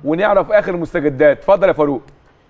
ونعرف اخر المستجدات اتفضل يا فاروق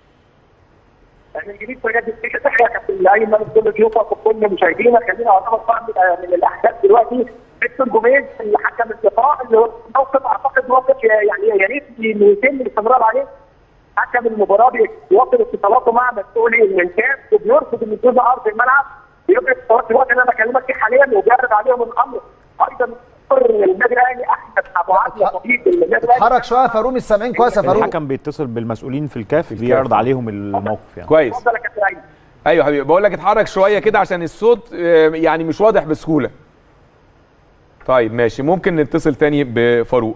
من جديد بجد الفكره تحيا كابتن ايمن كل ضيوفك وكل مشاهدينا خلينا اعتبر بعض من الاحداث دلوقتي فيكتور جوميز اللي حكم اللقاء اللي هو موقف اعتقد موقف يعني يا ريت يتم الاستمرار عليه حكم المباراه بيواصل اتصالاته مع مسؤولي الكاس وبيرفض ان يجوز ارض الملعب بيجري اتصالات في الوقت اللي انا بكلمك فيه حاليا وبيعرض عليهم الامر ايضا النادي الاهلي احمد ابو عدلي طبيب النادي الاهلي اتحرك شويه يا فاروق مش سامعين كويس يا فاروق الحكم بيتصل بالمسؤولين في الكاف بيعرض عليهم الموقف يعني كويس اتفضل يا كابتن ايمن ايوه حبيبي بقول لك اتحرك شويه كده عشان الصوت آه، يعني مش واضح بسهوله طيب ماشي ممكن نتصل تاني بفاروق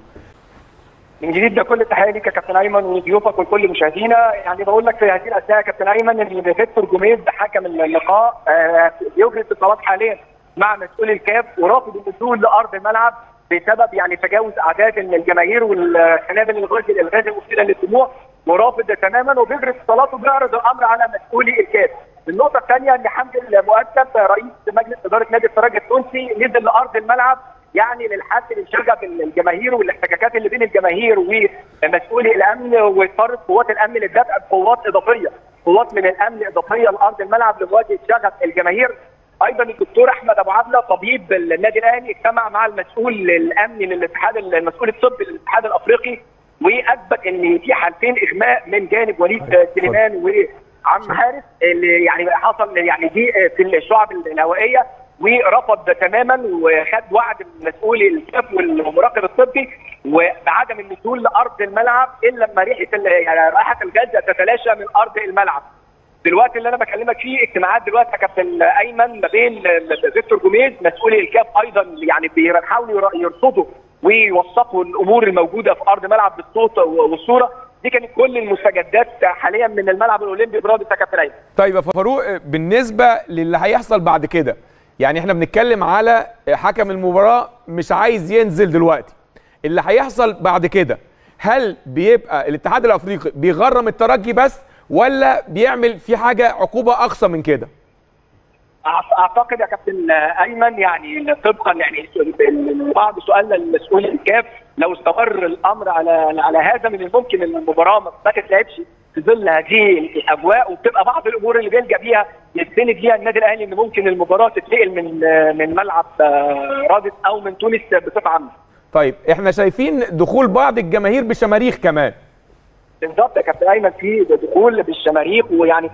من جديد ده كل التحيه ليك يا كابتن ايمن وضيوفك ولكل مشاهدينا يعني بقول لك في هذه الاثناء يا كابتن ايمن ان فيكتور جوميز حكم اللقاء آه، بيجري اتصالات حاليا مع مسؤول الكاف ورافض النزول لارض الملعب بسبب يعني تجاوز اعداد الجماهير والقنابل الغاز الغاز المثيره للدموع ورافض تماما وبيجري اتصالات وبيعرض الامر على مسؤولي الكاف. النقطه الثانيه ان حمدي المؤسس رئيس مجلس اداره نادي الترجي التونسي نزل لارض الملعب يعني للحد من شغب الجماهير والاحتكاكات اللي بين الجماهير ومسؤولي الامن واضطرت قوات الامن للدفع بقوات اضافيه، قوات من الامن اضافيه لارض الملعب لمواجهه شغب الجماهير. ايضا الدكتور احمد ابو عبله طبيب النادي الاهلي اجتمع مع المسؤول الامني للاتحاد المسؤول الطبي للاتحاد الافريقي واثبت ان في حالتين اغماء من جانب وليد سليمان وعم حارس اللي يعني حصل يعني دي في الشعب الهوائيه ورفض تماما وخد وعد من مسؤول الكاف والمراقب الطبي وبعدم النزول لارض الملعب الا لما ريحه ال- يعني رائحه الغاز تتلاشى من ارض الملعب. دلوقتي اللي انا بكلمك فيه اجتماعات دلوقتي يا كابتن ايمن ما بين فيكتور جوميز مسؤولي الكاف ايضا يعني بيحاولوا ير- يرصدوا ويوثقوا الامور الموجوده في ارض الملعب بالصوت والصوره دي كانت كل المستجدات حاليا من الملعب الاولمبي برابط يا كابتن ايمن. طيب يا فاروق آه، بالنسبه للي هيحصل بعد كده يعني احنا بنتكلم على حكم المباراه مش عايز ينزل دلوقتي اللي هيحصل بعد كده هل بيبقى الاتحاد الافريقي بيغرم الترجي بس ولا بيعمل في حاجه عقوبه اقصى من كده أعت- اعتقد يا كابتن ايمن يعني طبقا يعني بعض سؤالنا لمسؤول الكاف لو استمر الامر على على هذا من الممكن ان المباراه ما تتلعبش في ظل هذه الاجواء وبتبقى بعض الامور اللي بيلجا بيها يستند بيها النادي الاهلي ان ممكن المباراه تتنقل من من ملعب آه، رادس او من تونس بصفه عامه. طيب احنا شايفين دخول بعض الجماهير بشماريخ كمان بالظبط يا كابتن ايمن في دخول بالشماريخ ويعني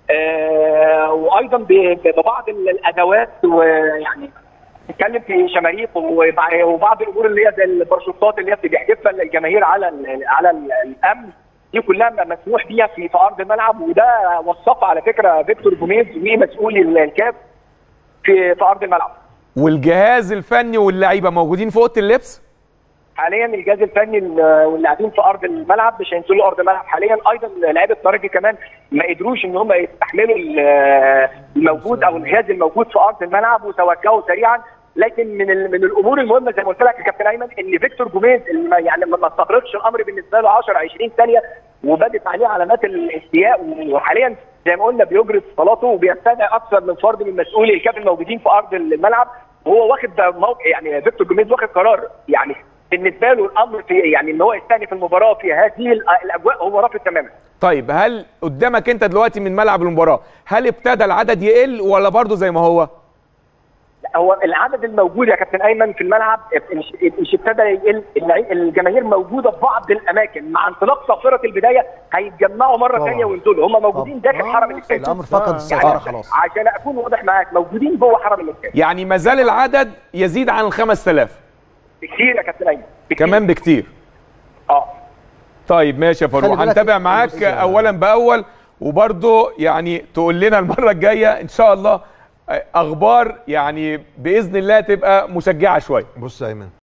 آه وايضا ب- ببعض ال- الادوات ويعني نتكلم في شماريخ وبع- وبعض الامور اللي هي زي الباراشوتات اللي هي بتحدفها الجماهير على ال على ال الامن دي كلها مسموح بيها في في ارض الملعب وده وصفها على فكره فيكتور جوميز ومسؤولي الكاف في في ارض الملعب. والجهاز الفني واللعيبه موجودين في اوضه اللبس حاليا الجهاز الفني واللاعبين في ارض الملعب مش هينزلوا ارض الملعب حاليا ايضا لعيبه الترجي كمان ما قدروش ان هم يستحملوا ال- الموجود او الجهاز الموجود في ارض الملعب وتوجهوا سريعا لكن من ال- من الامور المهمه زي ما قلت لك يا كابتن ايمن ان فيكتور جوميز اللي ما- يعني ما استغرقش الامر بالنسبه له 10 20 ثانيه وبدت عليه علامات الاستياء وحاليا زي ما قلنا بيجري اتصالاته وبيستدعي اكثر من فرد من مسؤولي الكاف الموجودين في ارض الملعب وهو واخد موقع يعني فيكتور جوميز واخد قرار يعني بالنسبه له الامر في يعني ان هو يستأنف المباراه في هذه ال- الاجواء هو رافض تماما طيب هل قدامك انت دلوقتي من ملعب المباراه هل ابتدى العدد يقل ولا برضه زي ما هو هو العدد الموجود يا كابتن ايمن في الملعب مش مش ابتدى يقل اللعي- الجماهير موجوده في بعض الاماكن مع انطلاق صافره البدايه هيتجمعوا مره طبعا. ثانيه وينزلوا هم موجودين طبعا. داخل حرم الاستاد الامر فقد يعني السيطره خلاص عشان اكون واضح معاك موجودين جوه حرم الاستاد يعني ما زال العدد يزيد عن ال 5000 بكثير يا كابتن ايمن بكثير. كمان بكتير اه طيب ماشي يا فاروق خلي بالك هنتابع معاك الجزء- اولا باول وبرضه يعني تقول لنا المره الجايه ان شاء الله اخبار يعني باذن الله تبقى مشجعه شويه بص يا ايمن